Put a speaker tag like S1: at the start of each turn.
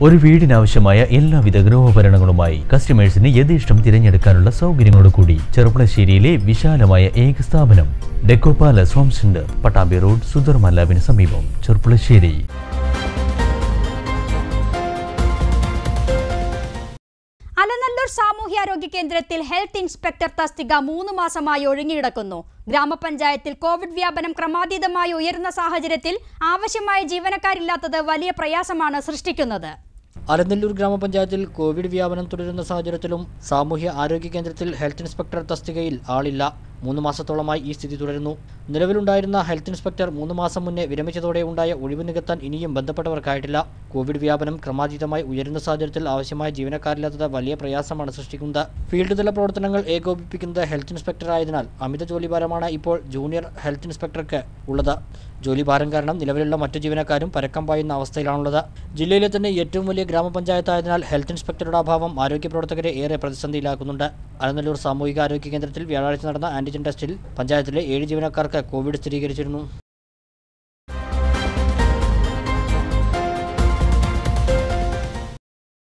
S1: ഒരു വീടിനാവശ്യമായ എല്ലാവിധ ഗൃഹോപകരണങ്ങളുമായി കസ്റ്റമേഴ്സിന് യഥേഷ്ടം തിരഞ്ഞെടുക്കാനുള്ള സൗകര്യങ്ങളോട് കൂടി ചെറുപ്പളശ്ശേരിയിലെ വിശാലമായ ഏക സ്ഥാപനം Deco Palace Home Centre Pattambi road Sudharma ലാബിന് സമീപം ചെറുപ്പളശ്ശേരി
S2: അലനല്ലൂർ സാമൂഹ്യാരോഗ്യ കേന്ദ്രത്തിൽ ഹെൽത്ത് ഇൻസ്പെക്ടർ തസ്തിക മൂന്ന് മാസമായി ഒഴിഞ്ഞുകിടക്കുന്നു ഗ്രാമപഞ്ചായത്തിൽ കോവിഡ് വ്യാപനം ക്രമാതീതമായി ഉയർന്ന സാഹചര്യത്തിൽ ആവശ്യമായ ജീവനക്കാരില്ലാത്തത് വലിയ പ്രയാസമാണ് സൃഷ്ടിക്കുന്നത്
S3: അലനല്ലൂർ ഗ്രാമപഞ്ചായത്തിൽ കോവിഡ് വ്യാപനം തുടരുന്ന സാഹചര്യത്തിലും സാമൂഹ്യ ആരോഗ്യ കേന്ദ്രത്തിൽ ഹെൽത്ത് ഇൻസ്പെക്ടർ തസ്തികയിൽ ആളില്ല മൂന്ന് മാസത്തോളമായി ഈ സ്ഥിതി തുടരുന്നു നിലവിലുണ്ടായിരുന്ന ഹെൽത്ത് ഇൻസ്പെക്ടർ മൂന്ന് മാസം മുന്നേ വിരമിച്ചതോടെ ഉണ്ടായ ഒഴിവ് നികത്താൻ ഇനിയും ബന്ധപ്പെട്ടവർക്കായിട്ടില്ല കോവിഡ് വ്യാപനം ക്രമാതീതമായി ഉയരുന്ന സാഹചര്യത്തിൽ ആവശ്യമായ ജീവനക്കാരില്ലാത്തത് വലിയ പ്രയാസമാണ് സൃഷ്ടിക്കുന്നത് ഫീൽഡ് തല പ്രവർത്തനങ്ങൾ ഏകോപിപ്പിക്കുന്നത് ഹെൽത്ത് ഇൻസ്പെക്ടർ ആയതിനാൽ അമിത ജോലിഭാരമാണ് ഇപ്പോൾ ജൂനിയർ ഹെൽത്ത് ഇൻസ്പെക്ടർക്ക് ഉള്ളത് ജോലിഭാരം കാരണം നിലവിലുള്ള മറ്റു ജീവനക്കാരും പരക്കം പായുന്ന അവസ്ഥയിലാണുള്ളത് ജില്ലയിലെ തന്നെ ഏറ്റവും വലിയ ഗ്രാമപഞ്ചായത്തായതിനാൽ ഹെൽത്ത് ഇൻസ്പെക്ടറുടെ അഭാവം ആരോഗ്യ പ്രവർത്തകരെ ഏറെ പ്രതിസന്ധിയിലാക്കുന്നുണ്ട് അലനല്ലൂർ സാമൂഹിക ആരോഗ്യ കേന്ദ്രത്തിൽ വ്യാഴാഴ്ച നടന്ന ആന്റിജൻ ടെസ്റ്റിൽ പഞ്ചായത്തിലെ ഏഴ് ജീവനക്കാർക്ക് കോവിഡ് സ്ഥിരീകരിച്ചിരുന്നു